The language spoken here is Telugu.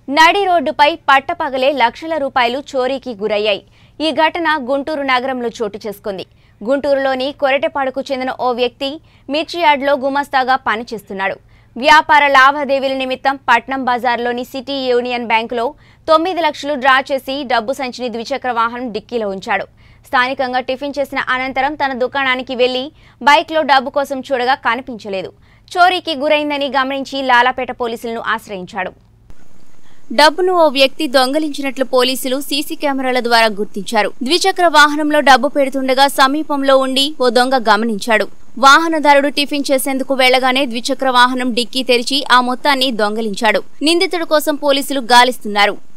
నడి రోడ్డుపై పట్టపగలే లక్షల రూపాయలు చోరీకి గురయ్యాయి ఈ ఘటన గుంటూరు నగరంలో చోటు చేసుకుంది గుంటూరులోని కొరటెపాడుకు చెందిన ఓ వ్యక్తి మిర్చి యార్డ్లో గుమస్తాగా పనిచేస్తున్నాడు వ్యాపార లావాదేవీల నిమిత్తం పట్నం బజార్లోని సిటీ యూనియన్ బ్యాంకులో తొమ్మిది లక్షలు డ్రా చేసి డబ్బు సంచిని ద్విచక్ర వాహనం డిక్కీలో ఉంచాడు స్థానికంగా టిఫిన్ చేసిన అనంతరం తన దుకాణానికి వెళ్లి బైక్లో డబ్బు కోసం చూడగా కనిపించలేదు చోరీకి గురైందని గమనించి లాలాపేట పోలీసులను ఆశ్రయించాడు డబ్బును ఓ వ్యక్తి దొంగలించినట్లు పోలీసులు సీసీ కెమెరాల ద్వారా గుర్తించారు ద్విచక్ర వాహనంలో డబ్బు పెడుతుండగా సమీపంలో ఉండి ఓ దొంగ గమనించాడు వాహనదారుడు టిఫిన్ చేసేందుకు వెళ్లగానే ద్విచక్ర వాహనం డిక్కీ తెరిచి ఆ మొత్తాన్ని దొంగలించాడు నిందితుడి కోసం పోలీసులు గాలిస్తున్నారు